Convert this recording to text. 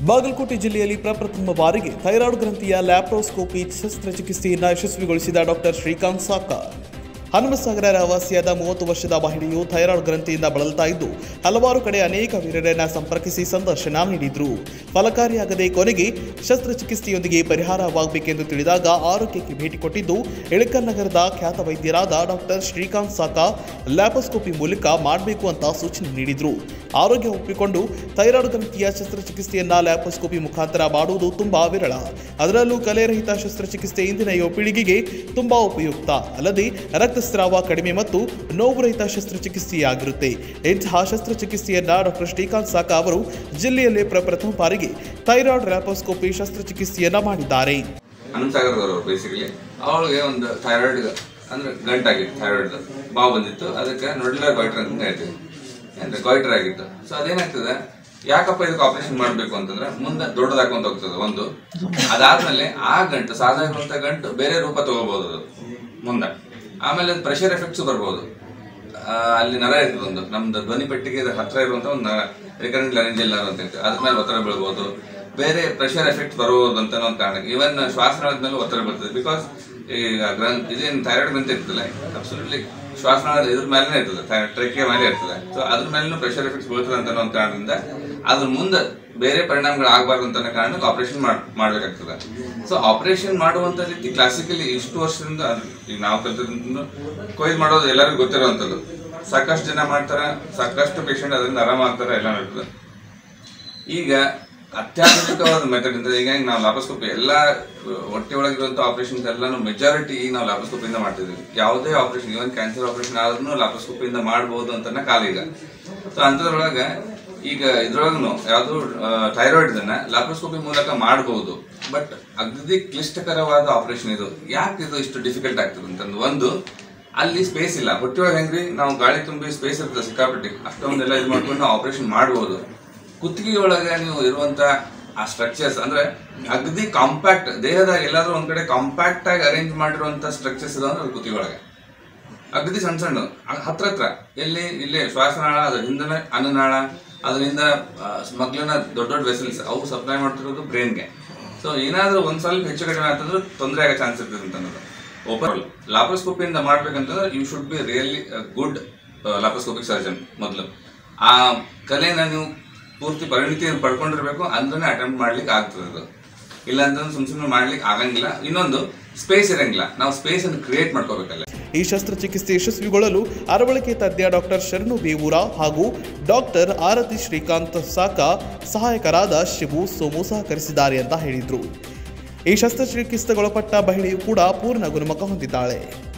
ಬಾಗಲಕೋಟೆ ಜಿಲ್ಲೆಯಲ್ಲಿ ಪ್ರಪ್ರಥಮ ಬಾರಿಗೆ ಥೈರಾಯ್ಡ್ ಗ್ರಂಥಿಯ ಲ್ಯಾಪ್ರೋಸ್ಕೋಪಿ ಶಸ್ತ್ರಚಿಕಿತ್ಸೆಯನ್ನು ಯಶಸ್ವಿಗೊಳಿಸಿದ ಡಾಕ್ಟರ್ ಶ್ರೀಕಾಂತ್ ಸಾಕ ಹನುಮಸಾಗರ ರಹವಾಸಿಯಾದ ಮೂವತ್ತು ವರ್ಷದ ಮಹಿಳೆಯು ಥೈರಾಯ್ಡ್ ಗ್ರಂಥಿಯಿಂದ ಬಳಲ್ತಾ ಇದ್ದು ಹಲವಾರು ಕಡೆ ಅನೇಕ ವೀರರನ್ನ ಸಂಪರ್ಕಿಸಿ ಸಂದರ್ಶನ ನೀಡಿದ್ರು ಫಲಕಾರಿಯಾಗದೆ ಕೊನೆಗೆ ಶಸ್ತ್ರಚಿಕಿತ್ಸೆಯೊಂದಿಗೆ ಪರಿಹಾರವಾಗಬೇಕೆಂದು ತಿಳಿದಾಗ ಆರೋಗ್ಯಕ್ಕೆ ಭೇಟಿ ಕೊಟ್ಟಿದ್ದು ಇಳಕಲ್ ನಗರದ ಖ್ಯಾತ ವೈದ್ಯರಾದ ಡಾಕ್ಟರ್ ಶ್ರೀಕಾಂತ್ ಸಾಕ ಲ್ಯಾಪೋಸ್ಕೋಪಿ ಮೂಲಕ ಮಾಡಬೇಕು ಅಂತ ಸೂಚನೆ ನೀಡಿದ್ರು ಆರೋಗ್ಯ ಒಪ್ಪಿಕೊಂಡು ಥೈರಾಯ್ಡ್ ಗ್ರಂಥಿಯ ಶಸ್ತ್ರಚಿಕಿತ್ಸೆಯನ್ನ ಲ್ಯಾಪೋಸ್ಕೋಪಿ ಮುಖಾಂತರ ಮಾಡುವುದು ತುಂಬಾ ವಿರಳ ಅದರಲ್ಲೂ ಕಲೆರಹಿತ ಶಸ್ತ್ರಚಿಕಿತ್ಸೆ ಇಂದಿನ ಯುವ ಪೀಳಿಗೆಗೆ ತುಂಬಾ ಉಪಯುಕ್ತ ಅಲ್ಲದೆ ರಕ್ತಸ್ರಾವ ಕಡಿಮೆ ಮತ್ತು ನೋವುರಹಿತ ಶಸ್ತ್ರಚಿಕಿತ್ಸೆಯಾಗಿರುತ್ತೆ ಇಂತಹ ಶಸ್ತ್ರಚಿಕಿತ್ಸೆಯನ್ನ ಡಾಕ್ಟರ್ ಶ್ರೀಕಾಂತ್ ಸಾಕ ಅವರು ಜಿಲ್ಲೆಯಲ್ಲೇ ಪ್ರಪ್ರಥಮ ಬಾರಿಗೆ ಥೈರಾಯ್ಡ್ ಲ್ಯಾಪೋಸ್ಕೋಪಿ ಶಸ್ತ್ರಚಿಕಿತ್ಸೆಯನ್ನ ಮಾಡಿದ್ದಾರೆ ಹನುಮಸಾಗರದವರು ಬೇಸಿಕಲಿ ಅವಳಿಗೆ ಒಂದು ಥೈರಾಯ್ಡ್ ಅಂದ್ರೆ ಗಂಟಾಗಿತ್ತು ಥೈರಾಯ್ಡ್ ಬಾವು ಬಂದಿತ್ತು ಅದಕ್ಕೆ ನೊಡ್ಲರ್ ಗಾಯ್ಟ್ರ್ ಅಂತ ಹೇಳ್ತೀವಿ ಅಂದ್ರೆ ಗಾಯ್ಟ್ರ್ ಆಗಿತ್ತು ಸೊ ಅದೇನಾಗ್ತದೆ ಯಾಕಪ್ಪ ಇದಕ್ಕೆ ಆಪರೇಷನ್ ಮಾಡಬೇಕು ಅಂತಂದ್ರೆ ಮುಂದೆ ದೊಡ್ಡದಾಕೊಂತ ಹೋಗ್ತದೆ ಒಂದು ಅದಾದ್ಮೇಲೆ ಆ ಗಂಟು ಸಾಧಾರಣ ಗಂಟು ಬೇರೆ ರೂಪ ತಗೋಬಹುದು ಅದು ಮುಂದೆ ಆಮೇಲೆ ಪ್ರೆಷರ್ ಎಫೆಕ್ಟ್ಸ್ ಬರ್ಬೋದು ಆ, ಅಲ್ಲಿ ನರ ಇರ್ತದೆ ಒಂದು ನಮ್ದು ಧ್ವನಿ ಪೆಟ್ಟಿಗೆ ಹತ್ರ ಇರುವಂತ ಒಂದು ನರ ರಿಕರೆಂಟ್ ಲ್ಯಾರಿಂಜಿಯಲ್ ನರ ಅಂತ ಹೇಳ್ತೀವಿ ಅದ್ರ ಮೇಲೆ ಒತ್ತಡ ಬೀಳ್ಬೋದು ಬೇರೆ ಪ್ರೆಷರ್ ಎಫೆಕ್ಟ್ ಬರಬಹುದು ಅಂತ ಒಂದು ಕಾರಣ ಇವನ್ ಶ್ವಾಸನಾಳದ ಮೇಲೆ ಒತ್ತಡ ಬರ್ತದೆ ಬಿಕಾಸ್ ಈಗ ಗ್ರಂಥ್ ಇದೇನು ಥೈರಾಯ್ಡ್ ಗ್ರಂಥಿ ಇರ್ತದಲ್ಲ ಅಬ್ಸಲ್ಯೂಟ್ಲಿ ಶ್ವಾಸನಾಳದ ಇದ್ರ ಮೇಲೆ ಇರ್ತದೆ ಟ್ರೆಕಿಯ ಮೇಲೆ ಇರ್ತದೆ ಸೊ ಅದ್ರ ಮೇಲೂ ಪ್ರೆಷರ್ ಎಫೆಕ್ಟ್ಸ್ ಬೀಳ್ತದೆ ಅಂತ ಒಂದು ಕಾರಣದಿಂದ ಅದ್ರ ಮುಂದೆ ಬೇರೆ ಪರಿಣಾಮಗಳು ಆಗಬಾರ್ದು ಅಂತ ಕಾರಣಕ್ಕೆ ಆಪರೇಷನ್ ಮಾಡ್ಬೇಕಾಗ್ತದೆ ಸೊ ಆಪರೇಷನ್ ಮಾಡುವಂತ ರೀತಿ ಕ್ಲಾಸಿಕಲಿ ಇಷ್ಟು ವರ್ಷದಿಂದ ಅದು ಈಗ ನಾವು ಕಲ್ತಿದ್ದು ಕೊಯ್ದು ಮಾಡೋದು ಎಲ್ಲರಿಗೂ ಗೊತ್ತಿರುವಂಥದ್ದು ಸಾಕಷ್ಟು ಜನ ಮಾಡ್ತಾರೆ ಸಾಕಷ್ಟು ಪೇಷಂಟ್ ಅದರಿಂದ ಆರಾಮಾಗ್ತಾರೆ ಎಲ್ಲ ನಡೀತದೆ ಈಗ ಅತ್ಯಾಧುನಿಕವಾದ ಮೆಥಡ್ ಅಂದ್ರೆ ಈಗ ನಾವು ಲ್ಯಾಪೋಸ್ಕೋಪಿ ಎಲ್ಲ ಹೊಟ್ಟೆ ಒಳಗಿರುವಂತ ಆಪರೇಷನ್ಸ್ ಎಲ್ಲಾನು ಮೆಜಾರಿಟಿ ಈಗ ನಾವು ಲ್ಯಾಪೋಸ್ಕೋಪಿಯಿಂದ ಮಾಡ್ತಿದ್ವಿ ಯಾವುದೇ ಆಪರೇಷನ್ ಇವನ್ ಕ್ಯಾನ್ಸರ್ ಆಪರೇಷನ್ ಆದ್ರೂ ಲ್ಯಾಪೋಸ್ಕೋಪಿಯಿಂದ ಮಾಡ್ಬೋದು ಅಂತ ಕಾಲ ಈಗ ಸೊ ಅಂಥದ್ರೊಳಗೆ ಈಗ ಇದ್ರೊಳಗೂ ಯಾವುದು ಥೈರಾಯ್ಡ್ ಇದನ್ನ ಲ್ಯಾಪ್ರೋಸ್ಕೋಪಿ ಮೂಲಕ ಮಾಡಬಹುದು ಬಟ್ ಅಗದಿ ಕ್ಲಿಷ್ಟಕರವಾದ ಆಪರೇಷನ್ ಇದು ಯಾಕೆ ಇದು ಇಷ್ಟು ಡಿಫಿಕಲ್ಟ್ ಆಗ್ತದೆ ಅಂತಂದು ಒಂದು ಅಲ್ಲಿ ಸ್ಪೇಸ್ ಇಲ್ಲ ಹೊಟ್ಟೆಯೊಳಗೆ ಹೆಂಗ್ರಿ ನಾವು ಗಾಳಿ ತುಂಬಿ ಸ್ಪೇಸ್ ಇರ್ತದೆ ಸಿಕ್ಕಾಪಟ್ಟಿ ಅಷ್ಟೊಂದೆಲ್ಲ ಇದು ಮಾಡ್ಕೊಂಡು ನಾವು ಆಪರೇಷನ್ ಮಾಡಬಹುದು ಕುತ್ತಿಗೆ ಒಳಗೆ ನೀವು ಇರುವಂತ ಆ ಸ್ಟ್ರಕ್ಚರ್ಸ್ ಅಂದ್ರೆ ಅಗದಿ ಕಾಂಪ್ಯಾಕ್ಟ್ ದೇಹದ ಎಲ್ಲಾದ್ರೂ ಒಂದ್ ಕಡೆ ಕಾಂಪ್ಯಾಕ್ಟ್ ಆಗಿ ಅರೇಂಜ್ ಮಾಡಿರುವಂತ ಸ್ಟ್ರಕ್ಚರ್ಸ್ ಇದಾವೆ ಅಂದ್ರೆ ಕುತ್ತಿಗೆ ಒಳಗೆ ಅಗದಿ ಸಣ್ಣ ಸಣ್ಣ ಅ- ಹತ್ರ ಹತ್ರ ಎಲ್ಲಿ ಇಲ್ಲಿ ಶ್ವಾಸನಾಳ ಅದ್ರ ಹಿಂದನೆ ಅನ್ನನಾಳ ಅದರಿಂದ ಮಗ್ಲನ ದೊಡ್ಡ ದೊಡ್ಡ ವೆಸಲ್ಸ್ ಅವು ಸಪ್ಲೈ ಮಾಡ್ತಿರೋದು ಬ್ರೈನ್ಗೆ ಸೊ ಏನಾದ್ರೂ ಒಂದ್ ಸ್ವಲ್ಪ ಹೆಚ್ಚು ಕಡಿಮೆ ಆತಂದ್ರೆ ತೊಂದರೆ ಆಗೋ ಚಾನ್ಸ್ ಇರ್ತದೆ ಅಂತ ಅನ್ನೋದು ಓಪನ್ ಲಾಪ್ರೋಸ್ಕೋಪಿಯಿಂದ ಮಾಡ್ಬೇಕಂತಂದ್ರೆ you should be really good laparoscopic surgeon ಮೊದಲು ಆ ಕಲೆನ ನೀವು ಪೂರ್ತಿ ಪರಿಣಿತಿಯನ್ನು ಪಡ್ಕೊಂಡಿರ್ಬೇಕು ಅಂದ್ರೆ ಅಟೆಂಪ್ಟ್ ಮಾಡ್ಲಿಕ್ಕೆ ಆಗ್ತದೆ ಅದು ಇಲ್ಲ ಅಂತಂದ್ರೆ ಸುಮ್ ಸುಮ್ಮನೆ ಮಾಡ್ಲಿಕ್ಕೆ ಆಗಂಗಿಲ್ಲ ಇನ್ನೊಂದು ಸ್ಪೇಸ್ ಇರಂಗಿಲ್ಲ ನಾವು ಸ್ಪೇಸ್ ಅನ್ನು ಕ್ರಿಯೇಟ್ ಮಾಡ್ಕೋಬೇಕಲ್ಲ ಈ ಶಸ್ತ್ರಚಿಕಿತ್ಸೆ ಯಶಸ್ವಿಗೊಳ್ಳಲು ಅರವಳಿಕೆ ತಜ್ಞ ಡಾಕ್ಟರ್ ಶರಣು ಬೇವೂರ ಹಾಗೂ ಡಾಕ್ಟರ್ ಆರತಿ ಶ್ರೀಕಾಂತ್ ಸಾಕ ಸಹಾಯಕರಾದ ಶಿವು ಸೋಮು ಸಹಕರಿಸಿದ್ದಾರೆ ಅಂತ ಹೇಳಿದ್ರು ಈ ಶಸ್ತ್ರಚಿಕಿತ್ಸೆಗೊಳಪಟ್ಟ ಮಹಿಳೆಯು ಕೂಡ ಪೂರ್ಣ ಗುಣಮುಖ ಹೊಂದಿದ್ದಾಳೆ